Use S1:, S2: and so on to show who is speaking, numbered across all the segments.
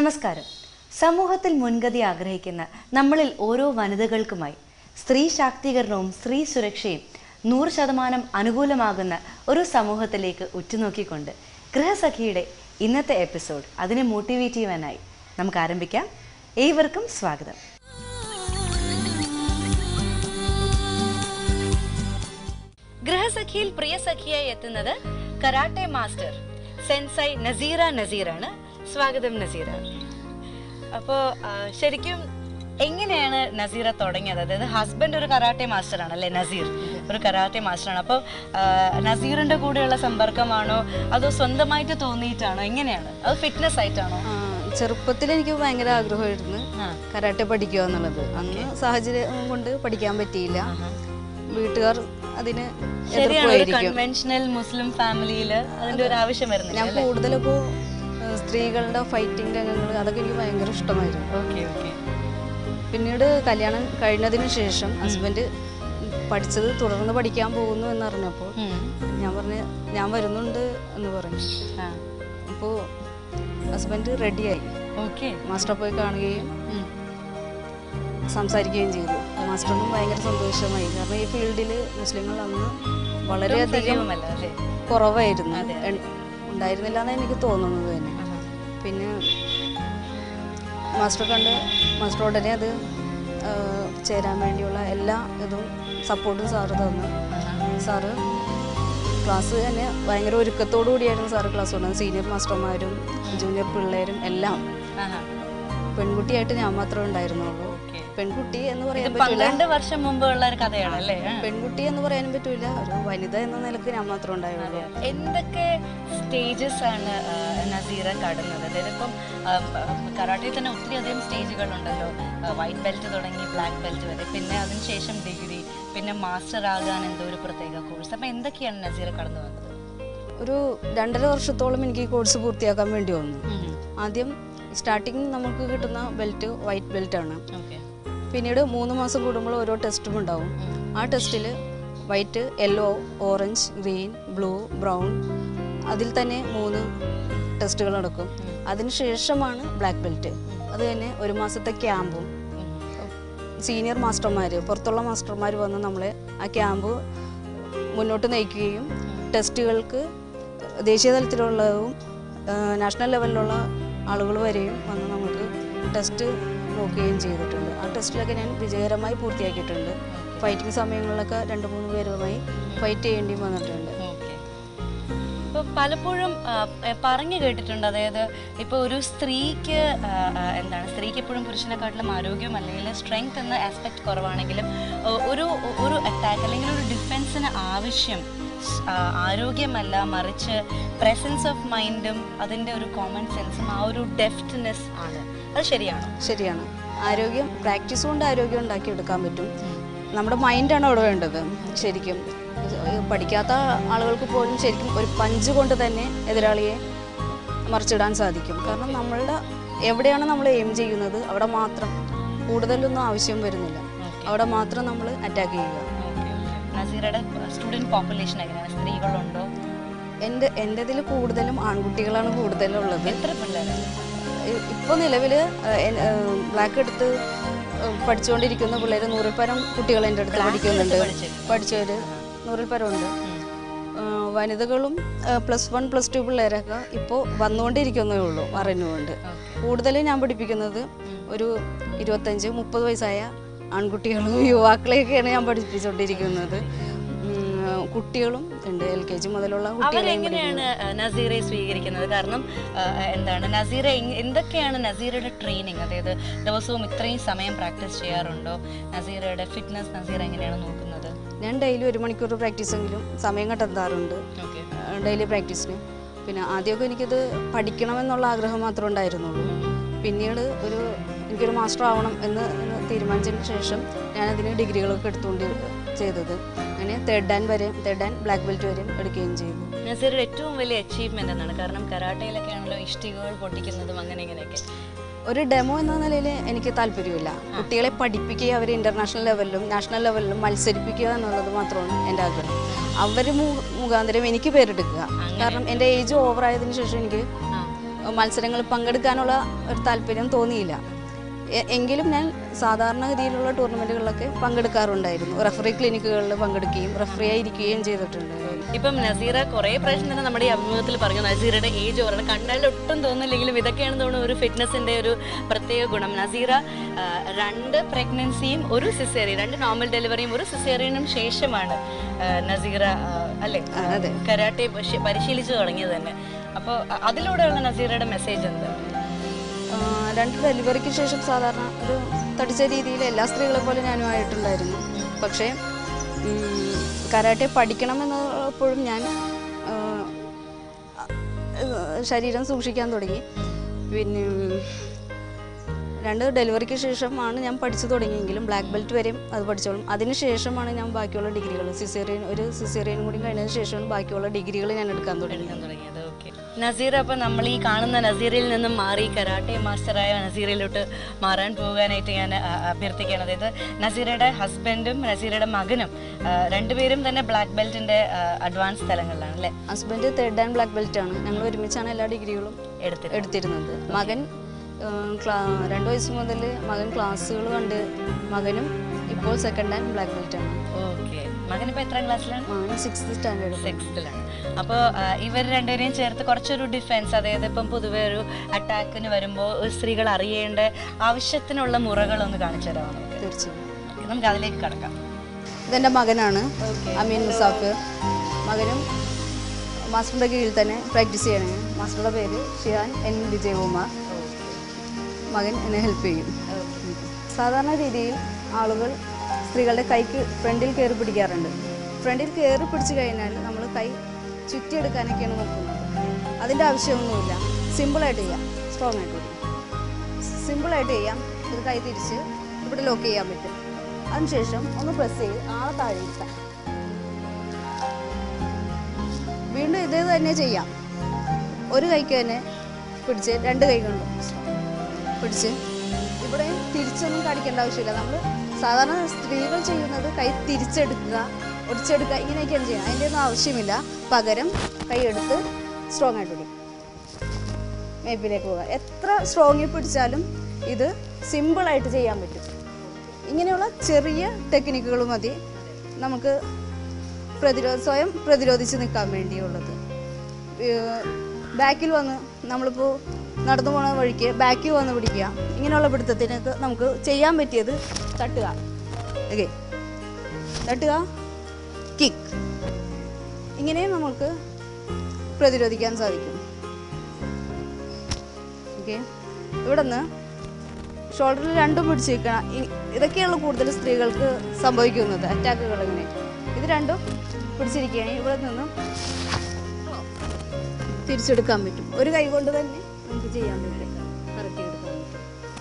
S1: നമസ്കാരം സമൂഹത്തിൽ മുൻഗതി ആഗ്രഹിക്കുന്ന നമ്മളിൽ ഓരോ വനിതകൾക്കുമായി സ്ത്രീ ശാക്തീകരണവും സ്ത്രീ സുരക്ഷയും നൂറ് ശതമാനം അനുകൂലമാകുന്ന ഒരു സമൂഹത്തിലേക്ക് ഉറ്റുനോക്കിക്കൊണ്ട് ഗൃഹസഖിയുടെ ഇന്നത്തെ എപ്പിസോഡ് അതിനെ മോട്ടിവേറ്റ് ചെയ്യുവാനായി നമുക്ക് ആരംഭിക്കാം ഏവർക്കും സ്വാഗതം ഗൃഹസഖിയിൽ പ്രിയ സഖിയായി എത്തുന്നത് കരാട്ടെ മാസ്റ്റർ സെൻസൈ നസീറ നസീറാണ് സ്വാഗതം നസീറ അപ്പോൾ ശരിക്കും എങ്ങനെയാണ് നസീറ തുടങ്ങിയത് അതായത് ഹസ്ബൻഡ് ഒരു കരാട്ടെ മാസ്റ്റർ ആണ് അല്ലേ നസീർ ഒരു കരാട്ടെ മാസ്റ്ററാണ് അപ്പോൾ നസീറിന്റെ കൂടെയുള്ള സമ്പർക്കമാണോ അതോ സ്വന്തമായിട്ട് തോന്നിയിട്ടാണോ എങ്ങനെയാണ് അത് ഫിറ്റ്നസ് ആയിട്ടാണോ
S2: ചെറുപ്പത്തിൽ എനിക്ക് ഭയങ്കര ആഗ്രഹമായിരുന്നു
S1: ആ.
S2: കരാട്ടെ പഠിക്കുക എന്നുള്ളത് അന്ന് സാഹചര്യം കൊണ്ട് പഠിക്കാൻ പറ്റിയില്ല വീട്ടുകാർ അതിന്
S1: ശരിയാണ് ഒരു
S2: എതിർപ്പായിരിക്കും
S1: കൺവെൻഷണൽ മുസ്ലിം ഫാമിലിയിൽ അതിന്റെ ഒരു ആവശ്യം വരുന്നില്ല
S2: ഞാൻ കൂടുതലിപ്പോൾ സ്ത്രീകളുടെ ഫൈറ്റിംഗ് രംഗങ്ങൾ അതൊക്കെ എനിക്ക് ഭയങ്കര ഇഷ്ടമായിരുന്നു
S1: ഓക്കെ ഓക്കെ
S2: പിന്നീട് കല്യാണം കഴിഞ്ഞതിന് ശേഷം ഹസ്ബൻഡ് പഠിച്ചത് തുടർന്ന് പഠിക്കാൻ പോകുന്നു എന്നറിഞ്ഞപ്പോൾ ഞാൻ പറഞ്ഞ് ഞാൻ വരുന്നുണ്ട് എന്ന് പറഞ്ഞു അപ്പോൾ ഹസ്ബൻഡ് റെഡിയായി
S1: ഓക്കെ
S2: മാസ്റ്ററെ പോയി കാണുകയും സംസാരിക്കുകയും ചെയ്തു മാസ്റ്ററിനും ഭയങ്കര സന്തോഷമായി കാരണം ഈ ഫീൽഡിൽ മുസ്ലിങ്ങൾ അന്ന് വളരെയധികം
S1: സജീവമല്ല അല്ലേ
S2: കുറവായിരുന്നു എൺ- ഉണ്ടായിരുന്നില്ല എന്നാണ് എനിക്ക് തോന്നുന്നത് തന്നെ പിന്നെ മാസ്റ്റർ കണ്ട് മാസ്റ്റർ ഉടനെ അത് ആ, ചേരാൻ വേണ്ടിയുള്ള എല്ലാ ഇതും സപ്പോർട്ടും സാറ് തന്നു സാറ് ക്ലാസ് തന്നെ ഭയങ്കര ഒരുക്കത്തോടു കൂടിയായിരുന്നു സാറ് ക്ലാസ് കൊണ്ടത് സീനിയർ മാസ്റ്റർമാരും ജൂനിയർ പിള്ളേരും എല്ലാം
S1: ആഹാ.
S2: പെൺകുട്ടിയായിട്ട് ഞാൻ മാത്രമേ ഉണ്ടായിരുന്നുള്ളൂ
S1: Okay.
S2: പെൺകുട്ടി എന്ന് പറയാൻ
S1: ഇത്
S2: പറ്റില്ല
S1: പന്ത്രണ്ട് വർഷം മുമ്പ് ഉള്ള ഒരു കഥയാണ് അല്ലേ ആ.
S2: പെൺകുട്ടി എന്ന് പറയാനും പറ്റൂല ഒരു വനിത എന്ന നിലക്ക് ഞാൻ മാത്രമേ ഉണ്ടായുള്ളൂ
S1: എന്തൊക്കെ സ്റ്റേജസ് ആണ് ആ, നസീറ കടന്നത് അതായത് ഇപ്പം കറാട്ടയിൽ തന്നെ ഒത്തിരി അധികം സ്റ്റേജുകൾ ഉണ്ടല്ലോ വൈറ്റ് ബെൽറ്റ് തുടങ്ങി ബ്ലാക്ക് ബെൽറ്റ് വരെ പിന്നെ അതിനുശേഷം ഡിഗ്രി പിന്നെ മാസ്റ്റർ ആകാൻ എന്തോ ഒരു പ്രത്യേക കോഴ്സ് അപ്പൊ എന്തൊക്കെയാണ് നസീറ കടന്നു വന്നത്
S2: ഒരു രണ്ടര വർഷത്തോളം എനിക്ക് ഈ കോഴ്സ് പൂർത്തിയാക്കാൻ വേണ്ടി വന്നു ആദ്യം സ്റ്റാർട്ടിങ് നമുക്ക് കിട്ടുന്ന ബെൽറ്റ് വൈറ്റ് ബെൽറ്റ് ആണ്
S1: ഓക്കെ
S2: പിന്നീട് മൂന്ന് മാസം കൂടുമ്പോൾ ഓരോ ടെസ്റ്റും ഉണ്ടാവും ആ ടെസ്റ്റിൽ white yellow orange green blue brown അതിൽ തന്നെ മൂന്ന് ടെസ്റ്റുകൾ നടക്കും അതിനുശേഷമാണ് ബ്ലാക്ക് ബെൽറ്റ് അത് തന്നെ ഒരു മാസത്തെ ക്യാമ്പും സീനിയർ മാസ്റ്റർമാർ പുറത്തുള്ള മാസ്റ്റർമാർ വന്ന് നമ്മളെ ആ ക്യാമ്പ് മുന്നോട്ട് നയിക്കുകയും ടെസ്റ്റുകൾക്ക് ദേശീയ തലത്തിലുള്ളതും ആ, നാഷണൽ ലെവലിലുള്ള ആളുകൾ വരെയും വന്ന് നമുക്ക് ടെസ്റ്റ് നോക്കുകയും ചെയ്തിട്ടുണ്ട് ആ ടെസ്റ്റിലൊക്കെ ഞാൻ വിജയകരമായി പൂർത്തിയാക്കിയിട്ടുണ്ട് ഫൈറ്റിംഗ് സമയങ്ങളിലൊക്കെ രണ്ട് മൂന്ന് പേരുമായി ഫൈറ്റ് ചെയ്യേണ്ടി വന്നിട്ടുണ്ട്
S1: ഓക്കെ ഇപ്പൊ പലപ്പോഴും ആ, എ, പറഞ്ഞു കേട്ടിട്ടുണ്ട് അതായത് ഇപ്പൊ ഒരു സ്ത്രീക്ക് ആ, ആ, എന്താണ് സ്ത്രീക്ക് എപ്പോഴും പുരുഷനെക്കാട്ടിലും ആരോഗ്യം അല്ലെങ്കിൽ സ്ട്രെങ്ത് എന്ന ആസ്പെക്ട് കുറവാണെങ്കിലും ഒ- ഒരു ഒരു അറ്റാക്ക് അല്ലെങ്കിൽ ഒരു ഡിഫെൻസിന് ആവശ്യം സ്- ആ, ആരോഗ്യമല്ല മറിച്ച് പ്രസൻസ് ഓഫ് മൈൻഡും അതിൻ്റെ ഒരു കോമൺ സെൻസും ആ ഒരു ഡെഫ്റ്റ്നെസ് ആണ് അത് ശരിയാണോ
S2: ശരിയാണ് ആരോഗ്യം പ്രാക്ടീസ് കൊണ്ട് ആരോഗ്യം ഉണ്ടാക്കിയെടുക്കാൻ പറ്റും നമ്മുടെ മൈൻഡാണ് അവിടെ വേണ്ടത് ശരിക്കും പഠിക്കാത്ത ആളുകൾക്ക് പോലും ശരിക്കും ഒരു പഞ്ച് കൊണ്ട് തന്നെ എതിരാളിയെ മറിച്ചിടാൻ സാധിക്കും കാരണം നമ്മളുടെ എവിടെയാണ് നമ്മൾ എയിം ചെയ്യുന്നത് അവിടെ മാത്രം കൂടുതലൊന്നും ആവശ്യം വരുന്നില്ല അവിടെ മാത്രം നമ്മൾ അറ്റാക്ക് ചെയ്യുക
S1: നസീറയുടെ സ്റ്റുഡൻറ് പോപ്പുലേഷൻ എങ്ങനെയാണ് സ്ത്രീകളുണ്ടോ
S2: എൻ്റെ എൻ്റെ ഇതിൽ കൂടുതലും ആൺകുട്ടികളാണ് കൂടുതലുള്ളത്
S1: എത്ര പിള്ളേരാണ്
S2: ഇപ്പോൾ നിലവിൽ ബ്ലാക്ക് എടുത്ത് ഏഹ്, പഠിച്ചുകൊണ്ടിരിക്കുന്ന പിള്ളേർ നൂറിൽ പരം കുട്ടികൾ എൻ്റെ അടുത്ത് പഠിക്കുന്നുണ്ട് പഠിച്ചവർ നൂറിൽ പരം ഉണ്ട് ഏഹ്, വനിതകളും പ്ലസ് വൺ പ്ലസ് ടു പിള്ളേരൊക്കെ ഇപ്പോൾ വന്നുകൊണ്ടിരിക്കുന്നേ ഉള്ളൂ അറിഞ്ഞുകൊണ്ട് കൂടുതലും ഞാൻ പഠിപ്പിക്കുന്നത് ഒരു ഇരുപത്തഞ്ച് മുപ്പത് വയസ്സായ ആൺകുട്ടികളും യുവാക്കളെയൊക്കെയാണ് ഞാൻ പഠിപ്പിച്ചുകൊണ്ടിരിക്കുന്നത് ഉം, കുട്ടികളും ഉണ്ട് എൽ കെ ജി മുതലുള്ള കുട്ടികളെയും പഠിപ്പിക്കുന്നു.
S1: അവരെങ്ങനെയാണ് ആ, നസീറെ സ്വീകരിക്കുന്നത് കാരണം ആ, എന്താണ് നസീറ എങ്- എന്തൊക്കെയാണ് നസീറയുടെ ട്രെയിനിങ് അതായത് ദിവസവും ഇത്രയും സമയം പ്രാക്ടീസ് ചെയ്യാറുണ്ടോ നസീറയുടെ ഫിറ്റ്നസ് നസീറ എങ്ങനെയാണ് നോക്കുന്നത്
S2: ഞാൻ ഡെയിലി ഒരു മണിക്കൂർ പ്രാക്ടീസെങ്കിലും സമയം കണ്ടെത്താറുണ്ട്
S1: ഓക്കെ
S2: ഡെയിലി പ്രാക്ടീസിന് പിന്നെ ആദ്യമൊക്കെ എനിക്കിത് പഠിക്കണമെന്നുള്ള ആഗ്രഹം മാത്രമേ ഉണ്ടായിരുന്നുള്ളൂ പിന്നീട് ഒരു എനിക്കൊരു മാസ്റ്റർ ആവണം എന്ന് തീരുമാനിച്ചതിന് ശേഷം ഞാനതിന് ഡിഗ്രികളൊക്കെ എടുത്തുകൊണ്ട് ചെയ്തത് അങ്ങനെ തേർഡ് ഡാൻ വരെ തേർഡ് ഡാൻ ബ്ലാക്ക് ബെൽറ്റ് വരെയും എടുക്കുകയും ചെയ്തു
S1: നസീറയുടെ ഏറ്റവും വലിയ അച്ചീവ്മെന്റ് എന്നാണ് കാരണം കരാട്ടയിലൊക്കെ ആണല്ലോ ഇഷ്ടികകൾ പൊട്ടിക്കുന്നതും അങ്ങനെ ഇങ്ങനെയൊക്കെ
S2: ഒരു ഡെമോ എന്ന നിലയിൽ എനിക്ക് താല്പര്യമില്ല കുട്ടികളെ പഠിപ്പിക്കുക അവരെ ഇൻ്റർനാഷണൽ ലെവലിലും നാഷണൽ ലെവലിലും മത്സരിപ്പിക്കുക എന്നുള്ളത് മാത്രമാണ് എൻ്റെ ആഗ്രഹം അവർ മുഖാന്തരം എനിക്ക് പേരെടുക്കുക കാരണം എൻ്റെ ഏജ് ഓവറായതിനു ശേഷം എനിക്ക്
S1: ആ
S2: മത്സരങ്ങളിൽ പങ്കെടുക്കാനുള്ള ഒരു താല്പര്യം തോന്നിയില്ല എ- എങ്കിലും ഞാൻ സാധാരണഗതിയിലുള്ള ടൂർണമെൻറ്റുകളിലൊക്കെ പങ്കെടുക്കാറുണ്ടായിരുന്നു റെഫറി ക്ലിനിക്കുകളിൽ പങ്കെടുക്കുകയും റെഫറി ആയിരിക്കുകയും ചെയ്തിട്ടുണ്ട്
S1: ഇപ്പം നസീറ കുറേ പ്രാവശ്യം തന്നെ നമ്മുടെ ഈ അഭിമുഖത്തിൽ പറഞ്ഞു നസീറയുടെ ഏജ് ഓവറാണ് കണ്ടാൽ ഒട്ടും തോന്നില്ലെങ്കിലും ഇതൊക്കെയാണ് തോന്നുന്നു ഒരു ഫിറ്റ്നസിന്റെ ഒരു പ്രത്യേക ഗുണം നസീറ ആ, രണ്ട് പ്രഗ്നൻസിയും ഒരു സിസേറിയൻ രണ്ട് നോർമൽ ഡെലിവറിയും ഒരു സിസേറിയനും ശേഷമാണ് ആ, നസീറ ആ, അല്ലേ
S2: അതെ.
S1: കരാട്ടെ പശി- പരിശീലിച്ചു തുടങ്ങിയത് തന്നെ അപ്പോൾ അതിലൂടെയുള്ള നസീറയുടെ മെസ്സേജ് എന്ത്
S2: ആ, രണ്ട് ഡെലിവറിക്ക് ശേഷം സാധാരണ ഒരു തടിച്ച രീതിയിൽ എല്ലാ സ്ത്രീകളെ പോലെ ഞാനും ആയിട്ടുണ്ടായിരുന്നു പക്ഷേ ഉം, കരാട്ടെ പഠിക്കണമെന്നപ്പോഴും ഞാൻ ആ, ആ, ശരീരം സൂക്ഷിക്കാൻ തുടങ്ങി പിന്നെ ഉം, രണ്ട് ഡെലിവറിക്ക് ശേഷമാണ് ഞാൻ പഠിച്ചു തുടങ്ങിയെങ്കിലും ബ്ലാക്ക് ബെൽറ്റ് വരെയും അത് പഠിച്ചോളും അതിന് ശേഷമാണ് ഞാൻ ബാക്കിയുള്ള ഡിഗ്രികൾ സിസേറിയൻ ഒരു സിസേറിയൻ കൂടി കഴിഞ്ഞതിന് ശേഷമാണ് ബാക്കിയുള്ള ഡിഗ്രികൾ ഞാൻ എടുക്കാൻ തുടങ്ങി
S1: എടുക്കാൻ തുടങ്ങിയത് ഓക്കെ നസീർ അപ്പോൾ നമ്മൾ ഈ കാണുന്ന നസീറിൽ നിന്നും മാറി കരാട്ടെ മാസ്റ്ററായ നസീറിലോട്ട് മാറാൻ പോകാനായിട്ട് ഞാൻ ആ, അഭ്യർത്ഥിക്കുകയാണ് അതായത് നസീറയുടെ ഹസ്ബൻഡും നസീറയുടെ മകനും ആ, രണ്ടുപേരും തന്നെ ബ്ലാക്ക് ബെൽറ്റിന്റെ അഡ്വാൻസ് തലങ്ങളിലാണ് അല്ലേ
S2: husband third and black belt ആണ് ഞങ്ങൾ ഒരുമിച്ചാണ് എല്ലാ ഡിഗ്രികളും
S1: എടുത്തിട്ട്
S2: എടുത്തിരുന്നത് മകൻ ആ, ക്ലാ രണ്ട് വയസ്സ് മുതൽ മകൻ ക്ലാസ്സുകൾ കണ്ട് മകനും ഇപ്പോൾ സെക്കൻഡ് ആൻഡ് ബ്ലാക്ക് ബെൽറ്റ് ആണ്
S1: ഓക്കെ മകൻ ഇപ്പോൾ എത്രാം ക്ലാസ്സിലാണ്
S2: മകൻ സിക്സ്ത് സ്റ്റാൻഡേർഡ്
S1: സിക്സ്ത്തിലാണ് അപ്പോൾ ഇവർ രണ്ടുപേരെയും ചേർത്ത് കുറച്ചൊരു ഡിഫെൻസ് അതായത് ഇപ്പം പൊതുവെ ഒരു അറ്റാക്കിന് വരുമ്പോൾ സ്ത്രീകൾ അറിയേണ്ട ആവശ്യത്തിനുള്ള മുറകളൊന്ന് കാണിച്ചു തരാമോ നമുക്ക്
S2: തീർച്ചയായും
S1: Okay, നമുക്ക് അതിലേക്ക് കടക്കാം
S2: ഇതെൻ്റെ മകനാണ് അമീൻ മുസാഫിർ മകനും മാസ്റ്ററുടെ കീഴിൽ തന്നെ പ്രാക്ടീസ് ചെയ്യണേ മാസ്റ്ററുടെ പേര് ഷിയാൻ എൻ വിജയകുമാർ മകൻ എന്നെ ഹെൽപ്പ് ചെയ്യും സാധാരണ രീതിയിൽ ആളുകൾ സ്ത്രീകളുടെ കൈക്ക് ഫ്രണ്ടിൽ കയറി പിടിക്കാറുണ്ട് ഫ്രണ്ടിൽ കയറി പിടിച്ചു കഴിഞ്ഞാൽ നമ്മൾ കൈ ചുറ്റിയെടുക്കാനൊക്കെയാണ് നോക്കുന്നത് അതിൻ്റെ ആവശ്യമൊന്നുമില്ല സിമ്പിളായിട്ട് ചെയ്യാം സ്ട്രോങ് ആയിട്ട് പിടിക്കാം സിമ്പിളായിട്ട് ചെയ്യാം ഇത് കൈ തിരിച്ച് ഇവിടെ ലോക്ക് ചെയ്യാൻ പറ്റും അതിനുശേഷം ഒന്ന് പ്രസ് ചെയ്ത് ആളെ താഴെ ഇരുത്താം വീണ്ടും ഇത് തന്നെ ചെയ്യാം ഒരു കൈക്ക് തന്നെ പിടിച്ച് രണ്ട് കൈ കൊണ്ടും പിടിച്ച് ഇവിടെ തിരിച്ചൊന്നും കാണിക്കേണ്ട ആവശ്യമില്ല നമ്മൾ സാധാരണ സ്ത്രീകൾ ചെയ്യുന്നത് കൈ തിരിച്ചെടുക്കുക ഒടിച്ചെടുക്കുക ഇങ്ങനെയൊക്കെയാണ് ചെയ്യുന്നത് അതിൻ്റെ ഒന്നും ആവശ്യമില്ല പകരം കൈ എടുത്ത് സ്ട്രോങ് ആയിട്ട് പിടിക്കും മേപ്പിലേക്ക് പോവുക എത്ര സ്ട്രോങ്ങിൽ പിടിച്ചാലും ഇത് സിമ്പിളായിട്ട് ചെയ്യാൻ പറ്റും ഇങ്ങനെയുള്ള ചെറിയ ടെക്നിക്കുകൾ മതി നമുക്ക് പ്രതിരോധ സ്വയം പ്രതിരോധിച്ച് നിൽക്കാൻ വേണ്ടിയുള്ളത് ബാക്കിൽ വന്ന് നമ്മളിപ്പോൾ നടന്നു പോണ വഴിക്ക് ബാക്കിൽ വന്ന് പിടിക്കുക ഇങ്ങനെയുള്ള പിടുത്തത്തിനൊക്കെ നമുക്ക് ചെയ്യാൻ പറ്റിയത് തട്ടുക ഓക്കെ തട്ടുക കിക്ക് ഇങ്ങനെയും നമുക്ക് പ്രതിരോധിക്കാൻ സാധിക്കും ഓക്കെ ഇവിടെ നിന്ന് ഷോൾഡറിൽ രണ്ടും പിടിച്ച് നിൽക്കണം ഇ- ഇതൊക്കെയാണ് കൂടുതൽ സ്ത്രീകൾക്ക് സംഭവിക്കുന്നത് അറ്റാക്കുകൾ ഇങ്ങനെ ഇത് രണ്ടും പിടിച്ചിരിക്കുകയാണെങ്കിൽ ഇവിടെ നിന്നും തിരിച്ചെടുക്കാൻ പറ്റും ഒരു കൈ കൊണ്ട് തന്നെ നമുക്ക് ചെയ്യാൻ പറ്റും ഇറക്കിയെടുക്കാൻ പറ്റും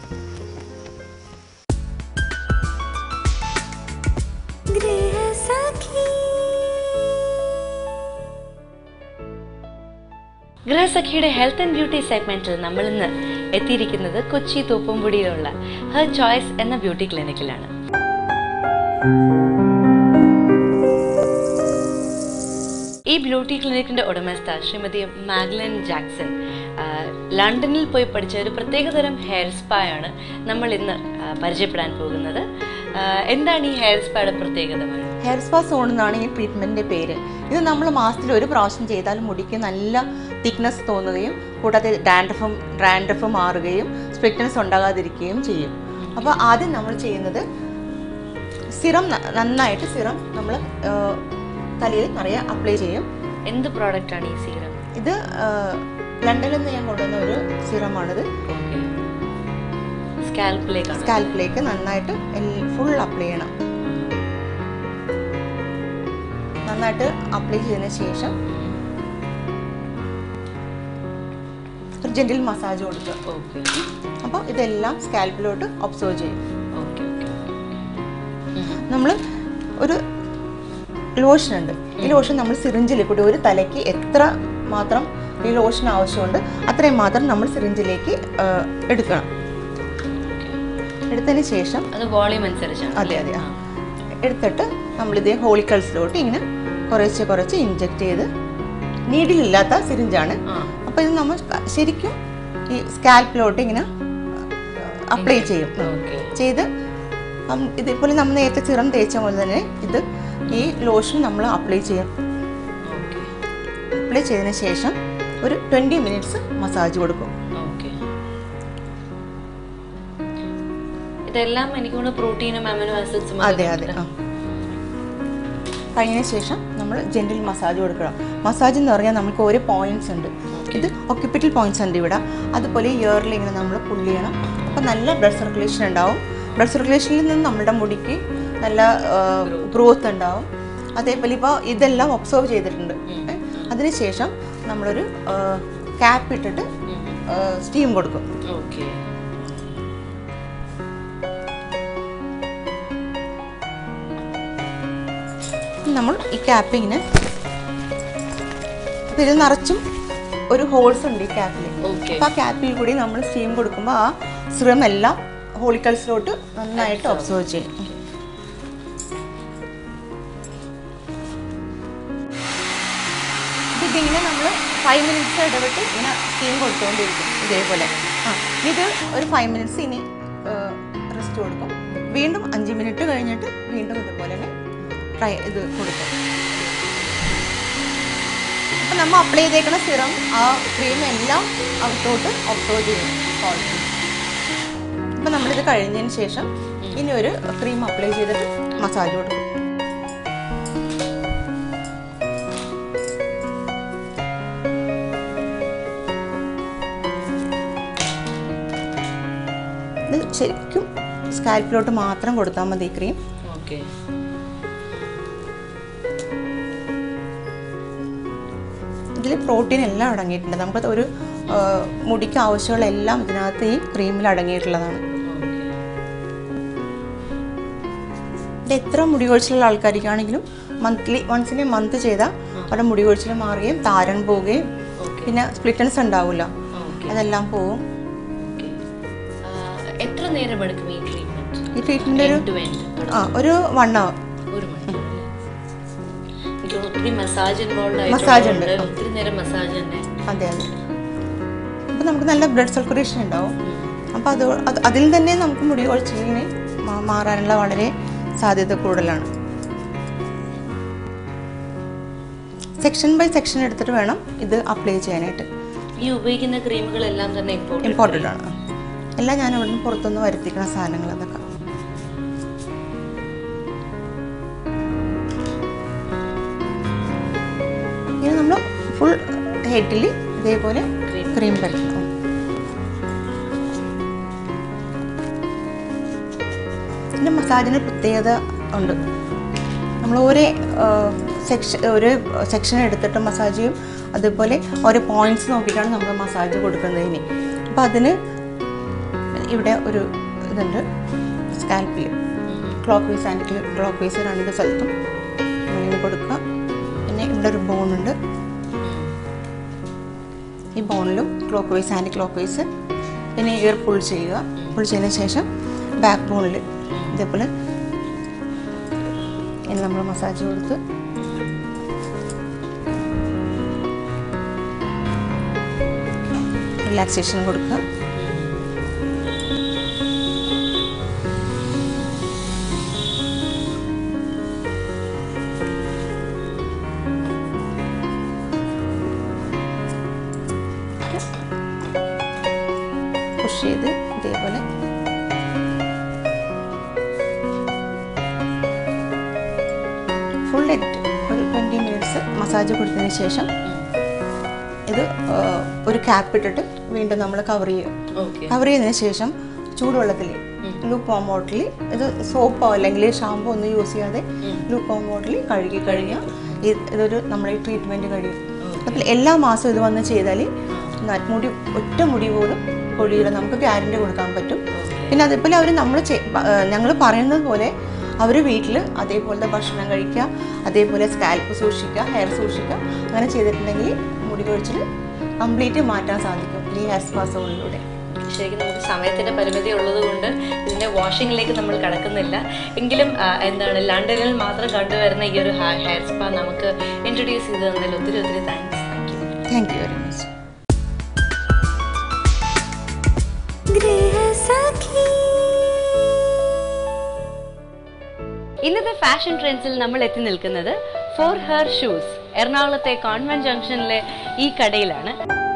S1: ഗൃഹസഖിയുടെ ഹെൽത്ത് ആൻഡ് ബ്യൂട്ടി സെഗ്മെന്റിൽ നമ്മൾ ഇന്ന് എത്തിയിരിക്കുന്നത് കൊച്ചി തൂപ്പുംപുടിയിലുള്ള ഹെർ ചോയ്സ് എന്ന ബ്യൂട്ടി ക്ലിനിക്കിലാണ് ഈ ബ്യൂട്ടി ക്ലിനിക്കിന്റെ ഉടമസ്ഥ ശ്രീമതി മാഗ്ലൻ ജാക്സൺ ആ, ലണ്ടനിൽ പോയി പഠിച്ച ഒരു പ്രത്യേകതരം ഹെയർ സ്പാ ആണ് നമ്മൾ ഇന്ന് ആ, പരിചയപ്പെടാൻ പോകുന്നത് ആ, എന്താണ് ഈ ഹെയർ സ്പായുടെ പ്രത്യേകത madam?
S3: ഹെയർ സ്പാ സോൺ എന്നാണ് ഈ ട്രീറ്റ്മെൻറ്റിൻ്റെ പേര് ഇത് നമ്മൾ മാസത്തിൽ ഒരു പ്രാവശ്യം ചെയ്താൽ മുടിക്ക് നല്ല തിക്നെസ് തോന്നുകയും കൂടാതെ ഡാൻഡ്രഫും ഡാൻഡ്രഫ് മാറുകയും സ്ട്രിക്ട്നെസ് ഉണ്ടാകാതിരിക്കുകയും ചെയ്യും അപ്പോൾ ആദ്യം നമ്മൾ ചെയ്യുന്നത് സിറം ന- നന്നായിട്ട് സിറം നമ്മൾ തലയിൽ നിറയെ അപ്ലൈ ചെയ്യും
S1: എന്ത് പ്രോഡക്റ്റ് ആണ് ഈ സീറം
S3: ഇത് ആ, ലണ്ടനിൽ നിന്ന് ഞാൻ കൊണ്ടുവന്ന ഒരു സിറമാണിത്
S1: ഓക്കെ സ്കാൽപ്പിലേക്കാണ്
S3: സ്കാൽപ്പിലേക്ക് നന്നായിട്ട് ഫുൾ അപ്ലൈ ചെയ്യണം നന്നായിട്ട് അപ്ലൈ ചെയ്തതിന് ശേഷം ഒരു ജെന്റിൽ മസാജ് കൊടുക്കുക
S1: ഓക്കെ
S3: അപ്പോൾ ഇതെല്ലാം സ്കാൽപ്പിലോട്ട് ഒബ്സർവ് ചെയ്യും
S1: ഓക്കെ ഓക്കെ
S3: നമ്മൾ ഒരു ലോഷൻ ഉണ്ട് ഈ ലോഷൻ നമ്മൾ സിറിഞ്ചിൽ കൂടി ഒരു തലയ്ക്ക് എത്ര മാത്രം ഈ ലോഷൻ ആവശ്യമുണ്ട് അത്രയും മാത്രം നമ്മൾ സിറിഞ്ചിലേക്ക് ആ, എടുക്കണം എടുത്തതിന് ശേഷം
S1: അത് വോളിയം അനുസരിച്ചാണ്
S3: അതെ അതെ ആ. എടുത്തിട്ട് നമ്മളിത് ഹോളിക്കൾസിലോട്ട് ഇങ്ങനെ കുറേശ്ശെ കുറച്ച് ഇഞ്ചെക്ട് ചെയ്ത് നീഡിലില്ലാത്ത സിറിഞ്ചാണ്
S1: ആ
S3: അപ്പോൾ ഇത് നമ്മൾ ക- ശരിക്കും ഈ സ്കാൽപ്പിലോട്ട് ഇങ്ങനെ അപ്ലൈ ചെയ്യും
S1: ഓക്കെ
S3: ചെയ്ത് നം- ഇതേപോലെ നമ്മൾ നേരത്തെ സിറം തേച്ച പോലെ തന്നെ ഇത് ഈ ലോഷൻ നമ്മൾ അപ്ലൈ ചെയ്യും
S1: ഓക്കെ
S3: അപ്ലൈ ചെയ്തതിന് ശേഷം ഒരു ട്വൻറ്റി മിനിറ്റ്സ് മസാജ് കൊടുക്കും
S1: ഓക്കെ ഇതെല്ലാം എനിക്ക് തോന്നുന്നു പ്രോട്ടീനും അമിനോ ആസിഡ്സും
S3: അതെ അതെ ആ കഴിഞ്ഞതിന് ശേഷം നമ്മൾ ജെൻറ്റിൽ മസാജ് കൊടുക്കണം മസാജ് എന്ന് പറഞ്ഞാൽ നമുക്ക് ഓരോ പോയിന്റ്സ് ഉണ്ട് ഇത് ഒക്യുപ്പിറ്റൽ പോയിന്റ്സ് ഉണ്ട് ഇവിടെ അതുപോലെ ഇയറിൽ ഇങ്ങനെ നമ്മൾ പുള്ളി ചെയ്യണം അപ്പോൾ നല്ല ബ്ലഡ് സർക്കുലേഷൻ ഉണ്ടാവും ബ്ലഡ് സർക്കുലേഷനിൽ നിന്ന് നമ്മുടെ മുടിക്ക് നല്ല ഗ്രോത്ത് ഉണ്ടാവും അതേപോലെ ഇപ്പോൾ ഇതെല്ലാം ഒബ്സർവ് ചെയ്തിട്ടുണ്ട് ഏ, അതിനുശേഷം നമ്മളൊരു ക്യാപ്പ് ഇട്ടിട്ട് സ്റ്റീം കൊടുക്കും
S1: ഓക്കെ
S3: നമ്മൾ ഈ ക്യാപ്പ് ഇങ്ങനെ അപ്പോൾ ഇത് നിറച്ചും ഒരു ഹോൾസ് ഉണ്ട് ഈ ക്യാപ്പിൽ
S1: ഓക്കെ
S3: അപ്പോൾ ആ ക്യാപ്പിൽ കൂടി നമ്മൾ സ്റ്റീം കൊടുക്കുമ്പോൾ ആ സിറം എല്ലാം ഹോളിക്കൽസിലോട്ട് നന്നായിട്ട് ഒബ്സർവ് ചെയ്യും ഇതിങ്ങനെ നമ്മൾ ഫൈവ് മിനിറ്റ്സ് ഇടവിട്ട് ഇങ്ങനെ സ്റ്റീം കൊടുത്തുകൊണ്ടിരിക്കും ഇതേപോലെ ആ ഇത് ഒരു ഫൈവ് മിനിറ്റ്സ് ഇനി റെസ്റ്റ് കൊടുക്കും വീണ്ടും അഞ്ച് മിനിറ്റ് കഴിഞ്ഞിട്ട് വീണ്ടും ഇതുപോലെ തന്നെ ട്രൈ ഇത് കൊടുക്കും അപ്പം നമ്മൾ അപ്ലൈ ചെയ്തേക്കുന്ന സിറം ആ ക്രീം എല്ലാം അകത്തോട്ട് ഒബ്സർവ് ചെയ്യും സോൾട്ട് അപ്പം നമ്മളിത് കഴിഞ്ഞതിന് ശേഷം ഇനി ഒരു ക്രീം അപ്ലൈ ചെയ്തിട്ട് മസാജ് കൊടുക്കും ഇത് ശരിക്കും സ്കാൽപ്പിലോട്ട് മാത്രം കൊടുത്താൽ മതി ഈ ക്രീം
S1: ഓക്കെ
S3: ഇതിൽ പ്രോട്ടീൻ എല്ലാം അടങ്ങിയിട്ടുണ്ട് നമുക്ക് ഒരു ആ, മുടിക്ക് ആവശ്യമുള്ള എല്ലാം ഇതിനകത്ത് ഈ ക്രീമിൽ അടങ്ങിയിട്ടുള്ളതാണ് ഇത് എത്ര മുടി കൊഴിച്ചിലുള്ള ആൾക്കാർക്കാണെങ്കിലും മന്ത്ലി വൺസിനെ മന്ത് ചെയ്താൽ അവരുടെ മുടി കൊഴിച്ചിൽ മാറുകയും താരൻ പോവുകയും
S1: ഓക്കെ
S3: പിന്നെ സ്പ്ലിറ്റൻസ് ഉണ്ടാവില്ല
S1: ഓക്കെ
S3: അതെല്ലാം പോവും
S1: ഓക്കെ എത്ര നേരം എടുക്കും ഈ ട്രീറ്റ്മെന്റ്
S3: ഈ ട്രീറ്റ്മെൻ്റ് ഒരു
S1: ടു എൻഡ്
S3: ആ ഒരു വൺ അവർ
S1: ഒരു മണിക്കൂർ അല്ലേ? എനിക്ക് തോന്നുന്നു ഒത്തിരി മസാജ് ഇൻവോൾവ്
S3: Massage ഉണ്ട്.
S1: ആയിട്ടുണ്ട് ഒത്തിരി നേരം മസാജ് തന്നെ
S3: അതെ അതെ അപ്പം നമുക്ക് നല്ല ബ്ലഡ് സർക്കുലേഷൻ ഉണ്ടാവും അപ്പോൾ അത് അത് അതിൽ തന്നെ നമുക്ക് മുടി കൊഴിച്ചിലിങ്ങനെ മാ- മാറാനുള്ള വളരെ സാധ്യത കൂടുതലാണ് സെക്ഷൻ ബൈ സെക്ഷൻ എടുത്തിട്ട് വേണം ഇത് അപ്ലൈ ചെയ്യാനായിട്ട്
S1: ഈ ഉപയോഗിക്കുന്ന ക്രീമുകളെല്ലാം തന്നെ ഇമ്പോർട്ടൻ്റ്
S3: ഇമ്പോർട്ടൻ്റ് ആണ് എല്ലാം ഞാൻ ഇവിടുന്ന് പുറത്തുനിന്ന് വരുത്തിക്കുന്ന സാധനങ്ങൾ അതൊക്കെ ഇനി നമ്മൾ ഫുൾ ഹെഡിൽ ഇതേപോലെ
S1: Cream.
S3: ക്രീം പരത്തണം പിന്നെ മസാജിന് പ്രത്യേകത ഉണ്ട് നമ്മൾ ഒരേ സെക്ഷൻ ഒരു സെക്ഷൻ എടുത്തിട്ട് മസാജ് ചെയ്യും അതുപോലെ ഓരോ പോയിന്റ്സ് നോക്കിയിട്ടാണ് നമ്മൾ മസാജ് കൊടുക്കുന്നത് ഇനി അപ്പോൾ അതിന് ഇവിടെ ഒരു ഇതുണ്ട് സ്കാൽപ്പിൽ clockwise and clockwise രണ്ട് സ്ഥലത്തും ഇങ്ങനെ കൊടുക്കുക പിന്നെ ഇവിടെ ഒരു ബോണുണ്ട് ഈ ബോണിലും clockwise anticlockwise പിന്നെ ഇയർ പുൾ ചെയ്യുക പുൾ ചെയ്തതിന് ശേഷം ബാക്ക് ബോണിൽ ഇതേപോലെ ഇനി നമ്മൾ മസാജ് കൊടുത്ത് റിലാക്സേഷൻ കൊടുക്കുക പുഷ് ചെയ്ത് ഇതേപോലെ ഫുൾ ഇറ്റ് ഒരു ട്വൻറ്റി മിനിറ്റ്സ് മസാജ് കൊടുത്തതിന് ശേഷം ഇത് ആ, ഒരു ക്യാപ്പ് ഇട്ടിട്ട് വീണ്ടും നമ്മൾ കവർ ചെയ്യും
S1: ഓക്കെ
S3: കവർ ചെയ്തതിന് ശേഷം ചൂടുവെള്ളത്തിൽ ലൂപ്പ് ഓം വാട്ടറിൽ ഇത് സോപ്പോ അല്ലെങ്കിൽ ഷാമ്പോ ഒന്നും യൂസ് ചെയ്യാതെ ലൂപ്പ് ഓം വാട്ടറിൽ കഴുകി കഴിഞ്ഞാൽ ഇത് ഇതൊരു നമ്മുടെ ഈ ട്രീറ്റ്മെൻറ്റ് കഴിയും അപ്പോൾ എല്ലാ മാസവും ഇത് വന്ന് ചെയ്താൽ മുടി ഒറ്റ മുടി പോലും കൊഴിയില്ല നമുക്ക് ഗ്യാരണ്ടി കൊടുക്കാൻ പറ്റും പിന്നെ അതേപോലെ അവർ നമ്മൾ ഞങ്ങൾ പറയുന്നത് പോലെ അവർ വീട്ടിൽ അതേപോലത്തെ ഭക്ഷണം കഴിക്കുക അതേപോലെ സ്കാൽപ്പ് സൂക്ഷിക്കുക ഹെയർ സൂക്ഷിക്കുക അങ്ങനെ ചെയ്തിട്ടുണ്ടെങ്കിൽ മുടി കൊഴിച്ചിൽ കംപ്ലീറ്റ് മാറ്റാൻ സാധിക്കും ഈ ഹെയർ സ്പാസുകളിലൂടെ
S1: ശരിക്കും നമുക്ക് സമയത്തിന്റെ പരിമിതി ഉള്ളത് കൊണ്ട് ഇതിന്റെ വാഷിങ്ങിലേക്ക് നമ്മൾ കടക്കുന്നില്ല എങ്കിലും ആ, എന്താണ് ലണ്ടനിൽ മാത്രം കണ്ടുവരുന്ന ഈ ഒരു ഹെയർ സ്പാ നമുക്ക് ഇൻട്രൊഡ്യൂസ് ചെയ്ത് തന്നതിൽ ഒത്തിരി ഒത്തിരി thanks thank you
S3: thank you very much
S1: ഇന്നത്തെ ഫാഷൻ ട്രെൻഡ്സിൽ നമ്മൾ എത്തി നിൽക്കുന്നത് ഫോർ ഹെർ ഷൂസ് എറണാകുളത്തെ കോൺവെന്റ് ജംഗ്ഷനിലെ ഈ കടയിലാണ്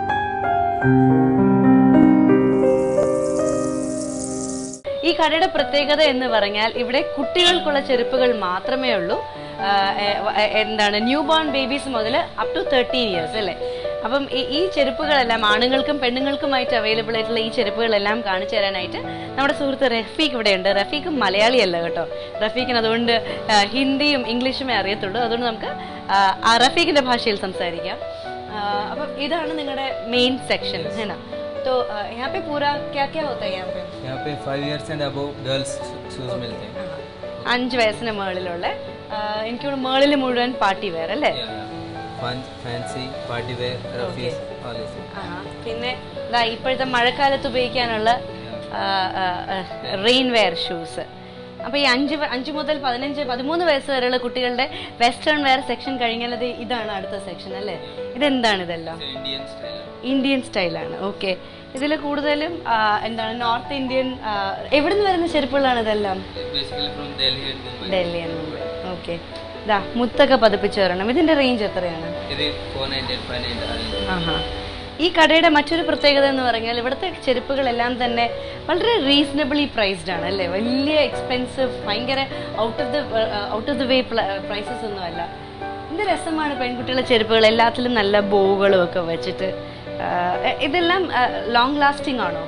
S1: ഈ കടയുടെ പ്രത്യേകത എന്ന് പറഞ്ഞാൽ ഇവിടെ കുട്ടികൾക്കുള്ള ചെരുപ്പുകൾ മാത്രമേ ഉള്ളൂ ആ, എ, എ, എന്താണ് ന്യൂ ബോൺ ബേബീസ് മുതൽ അപ് ടു തേർട്ടീൻ ഇയേഴ്സ് അല്ലേ അപ്പം ഈ ഈ ചെരുപ്പുകളെല്ലാം ആണുങ്ങൾക്കും പെണ്ണുങ്ങൾക്കുമായിട്ട് അവൈലബിൾ ആയിട്ടുള്ള ഈ ചെരുപ്പുകളെല്ലാം കാണിച്ചു തരാനായിട്ട് നമ്മുടെ സുഹൃത്ത് റഫീഖ് ഇവിടെയുണ്ട് റഫീഖ് മലയാളിയല്ല കേട്ടോ റഫീഖിന് അതുകൊണ്ട് ആ, ഹിന്ദിയും ഇംഗ്ലീഷുമേ അറിയത്തുള്ളൂ അതുകൊണ്ട് നമുക്ക് ആ, ആ റഫീഖിന്റെ ഭാഷയിൽ സംസാരിക്കാം ആ, അപ്പം ഇതാണ് നിങ്ങളുടെ മെയിൻ സെക്ഷൻ है ना तो अ, यहाँ पे पूरा क्या क्या होता है यहाँ पे
S4: यहाँ पे five years and above girls shoes मिलते हैं
S1: അഞ്ച് വയസ്സിന് മുകളിലുള്ള എനിക്ക് തോന്നുന്നു മുകളിൽ മുഴുവൻ പാർട്ടി വെയർ അല്ലേ
S4: फैंसी पार्टी वेयर रफीज ऑल इज
S1: ആഹാ. പിന്നെ ദാ ഇപ്പോഴത്തെ മഴക്കാലത്ത് ഉപയോഗിക്കാനുള്ള റെയിൻ വെയർ ഷൂസ് അപ്പൊ ഈ അഞ്ച് വ- അഞ്ച് മുതൽ പതിനഞ്ച് പതിമൂന്ന് വയസ്സ് വരെയുള്ള കുട്ടികളുടെ വെസ്റ്റേൺ വെയർ സെക്ഷൻ കഴിഞ്ഞാൽ ഇത് ഇതാണ് അടുത്ത സെക്ഷൻ അല്ലേ ഇതെന്താണ് ഇതെല്ലാം
S4: इंडियन स्टाइल
S1: ഇന്ത്യൻ സ്റ്റൈലാണ് ഓക്കെ ഇതിൽ കൂടുതലും ആ, എന്താണ് നോർത്ത് ഇന്ത്യൻ എവിടെ നിന്ന് വരുന്ന ചെരുപ്പുകളാണ് ഇതെല്ലാം
S4: basically from Delhi and Mumbai
S1: Delhi Mumbai okay ഇതാ മുത്തൊക്കെ പതിപ്പിച്ച് വരണം ഇതിന്റെ റേഞ്ച് എത്രയാണ്
S4: ഇത് ഫോർ നയൻറ്റി ഫൈവ് നയൻറ്റി
S1: ആഹാ ഈ കടയുടെ മറ്റൊരു പ്രത്യേകത എന്ന് പറഞ്ഞാൽ ഇവിടുത്തെ ചെരുപ്പുകളെല്ലാം തന്നെ വളരെ റീസണബിളി പ്രൈസ്ഡ് ആണ് അല്ലേ വലിയ എക്സ്പെൻസീവ് ഭയങ്കര out of the out of the way prices ഒന്നുമല്ല എന്ത് രസമാണ് പെൺകുട്ടികളുടെ ചെരുപ്പുകൾ എല്ലാത്തിലും നല്ല ബോവുകളും ഒക്കെ വെച്ചിട്ട് ആ, എ- ഇതെല്ലാം ലോങ് ലാസ്റ്റിംഗ് ആണോ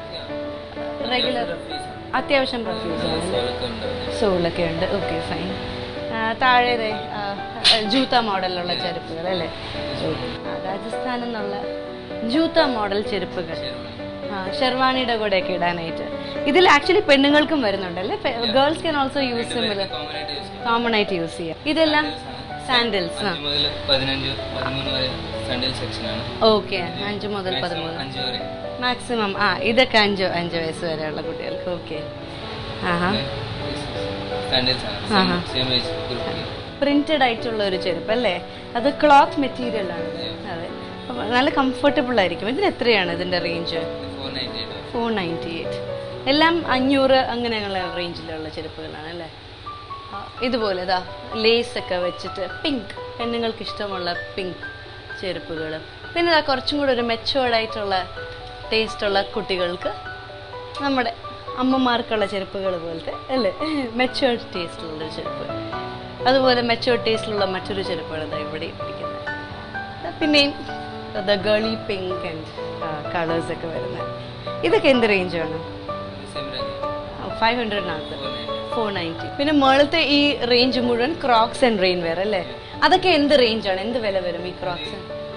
S1: റെഗുലർ അത്യാവശ്യം പ്രഫ്യൂസ് സോളൊക്കെ ഉണ്ട് ഓക്കെ ഫൈൻ താഴെ ദേ, ആ, ജൂത്ത മോഡലുള്ള ചെരുപ്പുകൾ അല്ലേ ആ, രാജസ്ഥാൻ എന്നുള്ള ജൂത്ത മോഡൽ ചെരുപ്പുകൾ ആ ഷെർവാണിയുടെ കൂടെ ഒക്കെ ഇടാനായിട്ട് ഇതിൽ ആക്ച്വലി പെണ്ണുങ്ങൾക്കും വരുന്നുണ്ടല്ലേ girls can also use common ആയിട്ട് യൂസ് ചെയ്യാം ഇതെല്ലാം സാൻഡിൽസ് ആ
S4: മുതൽ പതിനഞ്ച് പതിമൂന്ന് വരെ സാൻഡിൽ സെക്ഷനാണ്
S1: ഓക്കെ അഞ്ച് മുതൽ പതിമൂന്ന്
S4: അഞ്ച് വരെ
S1: മാക്സിമം ആ ഇതൊക്കെ അഞ്ച് അഞ്ച് വയസ്സ് വരെയുള്ള കുട്ടികൾക്ക് ഓക്കെ ആഹാ
S4: സാൻഡിൽസ്
S1: ആഹാ.
S4: ആണ് സെയിം ഏജ് ഗ്രൂപ്പ്
S1: പ്രിന്റഡ് ആയിട്ടുള്ള ഒരു ചെരുപ്പ് അല്ലേ അത് ക്ലോത്ത് മെറ്റീരിയൽ ആണ് അതെ അപ്പൊ നല്ല കംഫർട്ടബിൾ ആയിരിക്കും ഇതിന് എത്രയാണ് ഇതിന്റെ range
S4: four ninety eight
S1: four ninety eight എല്ലാം അഞ്ഞൂറ് അങ്ങനെയുള്ള റേഞ്ചിലുള്ള ചെരുപ്പുകളാണ് അല്ലേ ആ, ഇതുപോലെ ഇതാ ലേസ് ഒക്കെ വെച്ചിട്ട് പിങ്ക് പെണ്ണുങ്ങൾക്ക് ഇഷ്ടമുള്ള പിങ്ക് ചെരുപ്പുകൾ പിന്നെ ഇതാ കുറച്ചും കൂടെ ഒരു മെച്ചുവേർഡ് ആയിട്ടുള്ള ടേസ്റ്റുള്ള കുട്ടികൾക്ക് നമ്മുടെ അമ്മമാർക്കുള്ള ചെരുപ്പുകൾ പോലത്തെ അല്ലേ മെച്ചുവേർഡ് ടേസ്റ്റിലുള്ള ഒരു ചെരുപ്പ് അതുപോലെ മെച്ചുവേർഡ് ടേസ്റ്റിലുള്ള മറ്റൊരു ചെരുപ്പാണ് ഇതാ ഇവിടെ ഇരിക്കുന്നത് ദാ പിന്നെയും the girly pink and colours ഒക്കെ വരുന്നത് ഇതൊക്കെ എന്ത് റേഞ്ചാണ്
S4: സെയിം റേഞ്ച്
S1: ഫൈവ് ഹൺഡ്രഡിനകത്ത്
S4: ഫോർ നയൻറ്റി
S1: ഫോർ നയൻറ്റി പിന്നെ മുകളിലത്തെ ഈ റേഞ്ച് മുഴുവൻ ക്രോക്സ് ആൻഡ് റെയിൻ വെയർ അല്ലേ അതൊക്കെ എന്ത് റേഞ്ചാണ് എന്ത് വില വരും ഈ ക്രോക്സ്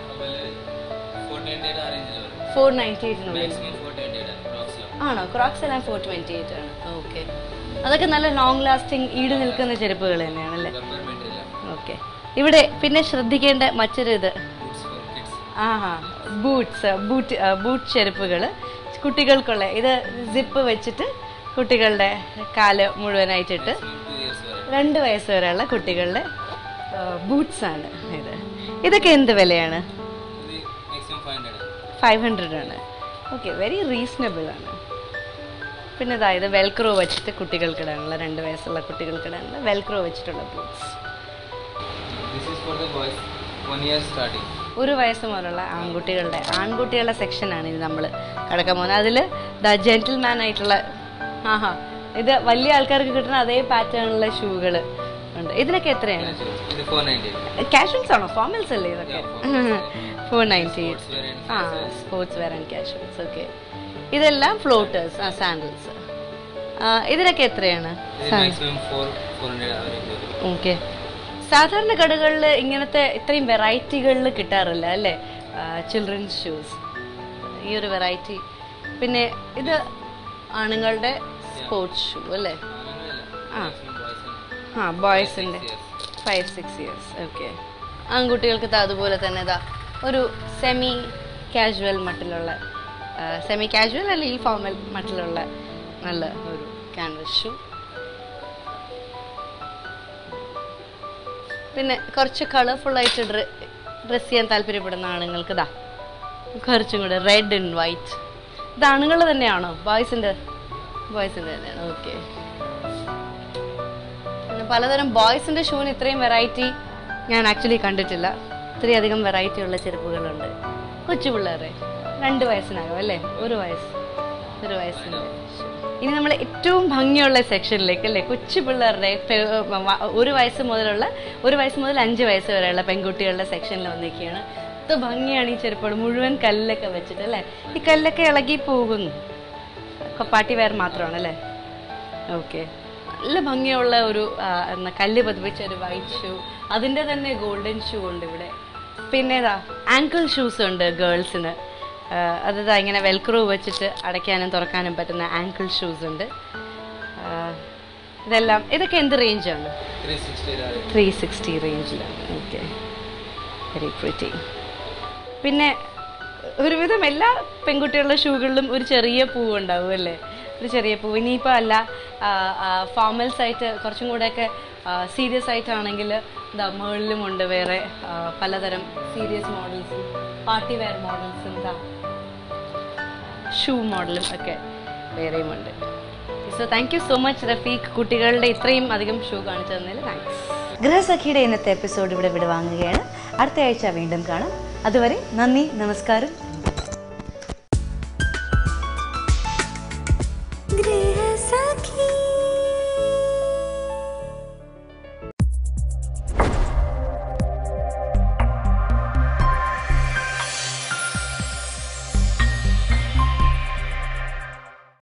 S4: ഫോർ ട്വൻറ്റി എയ്റ്റ് ആ റേഞ്ചിൽ വരും
S1: ഫോർ നയൻറ്റി എയ്റ്റിനുള്ളിൽ
S4: മാക്സിമം ഫോർ ട്വൻറ്റി എയ്റ്റ് ക്രോക്സിലാണ്
S1: ആണോ ക്രോക്സ് എല്ലാം ഫോർ ട്വൻറ്റി എയ്റ്റ് ആണ് ഓക്കെ അതൊക്കെ നല്ല ലോങ് ലാസ്റ്റിംഗ് ഈട് നിൽക്കുന്ന ചെരുപ്പുകൾ തന്നെയാണ് അല്ലേ
S4: റബ്ബർ മെറ്റീരിയൽ
S1: ഓക്കെ ഇവിടെ പിന്നെ ശ്രദ്ധിക്കേണ്ട മറ്റൊരു ഇത്
S4: ബൂട്ട്സ് ഫോർ കിഡ്സ്
S1: ആഹാ ബൂട്ട്സ് ബൂട്ട് ബൂട്ട് ചെരുപ്പുകൾ കുട്ടികൾക്കുള്ള ഇത് സിപ്പ് വെച്ചിട്ട് കുട്ടികളുടെ കാല് മുഴുവനായിട്ടിട്ട്
S4: ടു ഇയേഴ്സ് വരെ
S1: രണ്ട് വയസ്സ് വരെയുള്ള കുട്ടികളുടെ ബൂട്ട്സ് ആണ് ഇത് ഇതൊക്കെ എന്ത് വിലയാണ്
S4: ഇത് maximum five hundred
S1: five hundred ആണ് ഓക്കെ വെരി റീസണബിൾ ആണ് പിന്നെ ഇതാ ഇത് വെൽക്രോ വെച്ചിട്ട് കുട്ടികൾക്കിടാനുള്ള രണ്ട് വയസ്സുള്ള കുട്ടികൾക്കിടാനുള്ള വെൽക്രോ വെച്ചിട്ടുള്ള boots
S4: this is for the boys one year starting
S1: ഒരു വയസ്സ് മുതലുള്ള ആൺകുട്ടികളുടെ ആൺകുട്ടികളുടെ സെക്ഷനാണ് ഇത് നമ്മൾ കിടക്കാൻ പോകുന്നത് അതിൽ ദ ജെന്റിൽമാൻ ആയിട്ടുള്ള ആഹാ ഇത് വലിയ ആൾക്കാർക്ക് കിട്ടുന്ന അതേ പാറ്റേണിലുള്ള ഷൂകൾ ഉണ്ട് ഇതിനൊക്കെ എത്രയാണ്
S4: ഇത് ഫോർ നയൻറ്റി
S1: കാഷ്വൽസ് ആണോ ഫോർമൽസ് അല്ലേ ഇതൊക്കെ ഫോർ നയൻറ്റി
S4: Sports wear and
S1: ആ sports wear and casuals okay ഇതെല്ലാം ഫ്ലോട്ടേഴ്സ് ആ സാൻഡിൽസ് ഇതിനൊക്കെ എത്രയാണ്
S4: ഇത് മാക്സിമം ഫോർ ഫോർ ഹൺഡ്രഡ് ആ റേഞ്ച് വരും
S1: ഓക്കെ സാധാരണ കടകളിൽ ഇങ്ങനത്തെ ഇത്രയും വെറൈറ്റികളിൽ കിട്ടാറില്ല അല്ലേ ചിൽഡ്രൻസ് ഷൂസ് ഈ ഒരു വെറൈറ്റി പിന്നെ ഇത് ആണുങ്ങളുടെ സ്പോർട്സ് ഷൂ അല്ലേ ആ ആ ബോയ്സിൻ്റെ ഫൈവ് സിക്സ് ഇയേഴ്സ് ഓക്കെ ആൺകുട്ടികൾക്ക് ദാ അതുപോലെ തന്നെ ഇതാ ഒരു സെമി കാഷ്വൽ മട്ടിലുള്ള സെമി കാഷ്വൽ അല്ലെങ്കിൽ ഫോർമൽ മട്ടിലുള്ള നല്ല ഒരു ക്യാൻവസ് ഷൂ പിന്നെ കുറച്ച് കളർഫുൾ ആയിട്ട് ഡ്രസ് ചെയ്യാൻ താല്പര്യപ്പെടുന്ന ആണുങ്ങൾക്ക് ഇതാ കുറച്ചും കൂടെ റെഡ് ആൻഡ് വൈറ്റ് ഇത് ആണുങ്ങൾ തന്നെയാണോ ബോയ്സിൻ്റെ ബോയ്സിൻ്റെ തന്നെയാണ് ഓക്കെ പിന്നെ പലതരം ബോയ്സിന്റെ ഷൂവിന് ഇത്രയും വെറൈറ്റി ഞാൻ ആക്ച്വലി കണ്ടിട്ടില്ല ഇത്രയും അധികം വെറൈറ്റി ഉള്ള ചെരുപ്പുകളുണ്ട് കൊച്ചു പിള്ളേരെ രണ്ട് വയസ്സിനകം അല്ലേ ഒരു വയസ്സ് ഒരു വയസ്സിൻ്റെ ഇനി നമ്മൾ ഏറ്റവും ഭംഗിയുള്ള സെക്ഷനിലേക്ക് അല്ലേ കൊച്ചു പിള്ളേരുടെ പെ- വ- ഒരു വയസ്സ് മുതലുള്ള ഒരു വയസ്സ് മുതൽ അഞ്ച് വയസ്സ് വരെയുള്ള പെൺകുട്ടികളുടെ സെക്ഷനിൽ വന്നിരിക്കുകയാണ് ഇത് ഭംഗിയാണ് ഈ ചെരുപ്പുകൾ മുഴുവൻ കല്ലൊക്കെ വെച്ചിട്ട് അല്ലേ ഈ കല്ലൊക്കെ ഇളകി പോകുന്നു ഒക്കെ പാർട്ടി വെയർ മാത്രമാണ് അല്ലേ ഓക്കെ നല്ല ഭംഗിയുള്ള ഒരു ആ, എന്നാ കല്ല് പതിപ്പിച്ച ഒരു വൈറ്റ് ഷൂ അതിൻ്റെ തന്നെ ഗോൾഡൻ ഷൂ ഉണ്ട് ഇവിടെ പിന്നെ ഇതാ ആങ്കിൾ ഷൂസ് ഉണ്ട് ഗേൾസിന് അതാ ഇങ്ങനെ വെൽക്രോ വെച്ചിട്ട് അടയ്ക്കാനും തുറക്കാനും പറ്റുന്ന ആങ്കിൾ ഷൂസ് ഉണ്ട് ആ, ഇതെല്ലാം ഇതൊക്കെ എന്ത് റേഞ്ചാണ്
S4: 360 ആണ്.
S1: ത്രീ സിക്സ്റ്റി റേഞ്ചിലാണ് ഓക്കെ വെരി പ്രിറ്റി പിന്നെ ഒരുവിധം എല്ലാ പെൺകുട്ടികളുടെ ഷൂകളിലും ഒരു ചെറിയ പൂവ് ഉണ്ടാവും അല്ലേ ഒരു ചെറിയ പൂവ് ഇനിയിപ്പോൾ അല്ല ഫോർമൽസ് ആയിട്ട് കുറച്ചും കൂടെയൊക്കെ സീരിയസ് ആയിട്ടാണെങ്കിൽ ഇതാ മുകളിലും ഉണ്ട് വേറെ ആ, പലതരം സീരിയസ് മോഡൽസും പാർട്ടി വെയർ മോഡൽസും ഇതാ ഷൂ മോഡലും ഒക്കെ വേറെയും ഉണ്ട് so thank you so much Rafeeq കുട്ടികളുടെ ഇത്രയും അധികം ഷൂ കാണിച്ചു തന്നതിൽ താങ്ക്സ്
S5: ഗൃഹസഖിയുടെ ഇന്നത്തെ എപ്പിസോഡ് ഇവിടെ വിടുവാങ്ങുകയാണ് അടുത്ത ആഴ്ച വീണ്ടും കാണാം അതുവരെ നന്ദി നമസ്കാരം